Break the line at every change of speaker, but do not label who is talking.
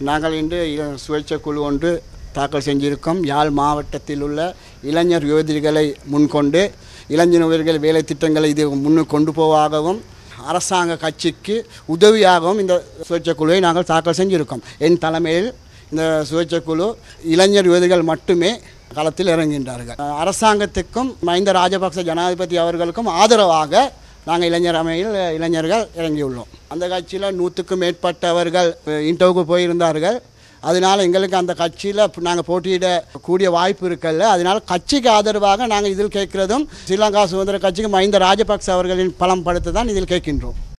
நாங்கள் இன்று இள- சுயேட்சை குழு ஒன்று தாக்கல் செஞ்சிருக்கோம் யாழ் மாவட்டத்தில் உள்ள இளைஞர் யுவதிகளை முன்கொண்டு இளைஞர்கள் வேலை திட்டங்களை இது முன்னுக்கு கொண்டு போவாகவும் அரசாங்க கட்சிக்கு உதவியாகவும் இந்த சுயேட்சை குழுவை நாங்கள் தாக்கல் செஞ்சிருக்கோம் என் தலைமையில் இந்த சுயேட்சை குழு இளைஞர் யுவதிகள் மட்டுமே களத்தில் இறங்குகின்றார்கள் அரசாங்கத்துக்கும் மஹிந்த ராஜபக்ச ஜனாதிபதி அவர்களுக்கும் ஆதரவாக நாங்கள் இளைஞர் அமையில் இளைஞர்கள் இறங்கியுள்ளோம் அந்த கட்சியில் நூற்றுக்கும் மேற்பட்டவர்கள் இன்டர்வியூக்கு போயிருந்தார்கள் அதனால் எங்களுக்கு அந்த கட்சியில் நாங்கள் போட்டியிட கூடிய வாய்ப்பு இருக்கல்ல அதனால் கட்சிக்கு ஆதரவாக நாங்கள் இதில் கேட்கிறதும் ஸ்ரீலங்கா சுதந்திர கட்சிக்கு மஹிந்த ராஜபக்ச அவர்களின் பலம் படுத்த தான் இதில் கேட்கின்றோம்